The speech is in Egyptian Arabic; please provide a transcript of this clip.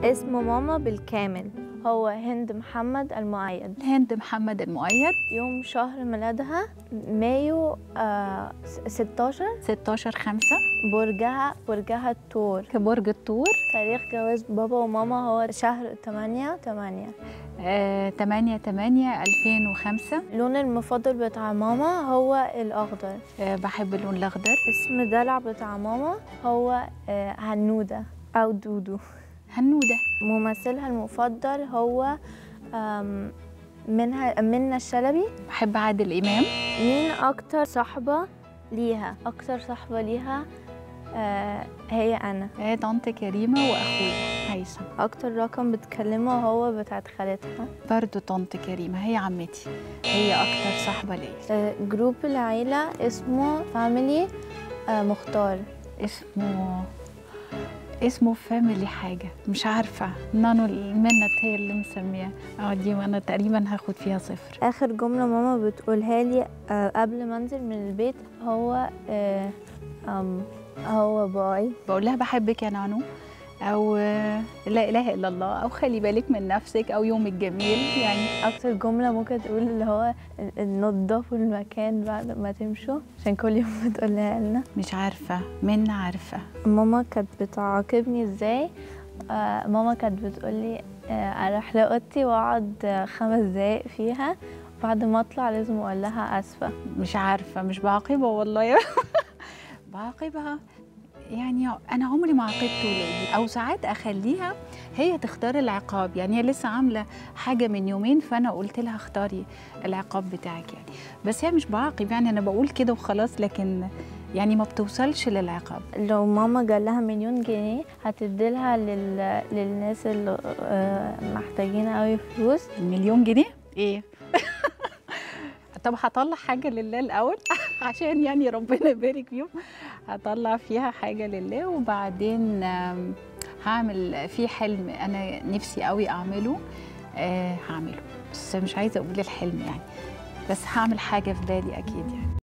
اسم ماما بالكامل هو هند محمد المؤيد هند محمد المؤيد يوم شهر ميلادها مايو آه 16 16 5 برجها برجها الثور كبرج الثور تاريخ جواز بابا وماما هو شهر 8 8 آه 8 8 2005 اللون المفضل بتاع ماما هو الأخضر آه بحب اللون الأخضر اسم دلع بتاع ماما هو آه هنودة أو دودو هنودة ممثلها المفضل هو آم، منها منى الشلبي بحب عادل إمام مين أكتر صاحبة ليها أكتر صاحبة ليها آه هي أنا آه طنط كريمة وأخويا هيثم أكتر رقم بتكلمه هو بتاعت خالتها برضو طنط كريمة هي عمتي هي أكتر صاحبة ليا آه جروب العيلة اسمه فاميلي آه مختار اسمه اسمه فاميلي حاجة مش عارفة نانو المنت هي اللي مسميها اه دي وانا تقريبا هاخد فيها صفر آخر جملة ماما بتقولها لي آه قبل ما أنزل من البيت هو آه أم هو باي بقول لها بحبك يا نانو او آه، لا اله الا الله او خلي بالك من نفسك او يومك جميل يعني أكتر جملة ممكن تقول اللي هو ال- نضفوا المكان بعد ما تمشوا عشان كل يوم بتقولها لنا مش عارفة من عارفة ماما كانت بتعاقبني ازاي آه ماما كانت بتقولي آه اروح لاوضتي واقعد آه، خمس دقايق فيها بعد ما اطلع لازم اقول لها اسفه مش عارفة مش بعاقبها والله بعاقبها يعني أنا عمري ما عاقبت ولادي أو ساعات أخليها هي تختار العقاب يعني هي لسه عاملة حاجة من يومين فأنا قلت لها اختاري العقاب بتاعك يعني بس هي مش بعاقب يعني أنا بقول كده وخلاص لكن يعني ما بتوصلش للعقاب لو ماما جالها مليون جنيه هتديلها لل... للناس اللي آه محتاجين قوي فلوس مليون جنيه إيه طب هطلع حاجة لله الأول عشان يعني ربنا يبارك فيهم هطلع فيها حاجة لله وبعدين آم، هعمل في حلم أنا نفسي قوي أعمله آه هعمله بس مش عايزة أقول الحلم يعني بس هعمل حاجة في بالي أكيد يعني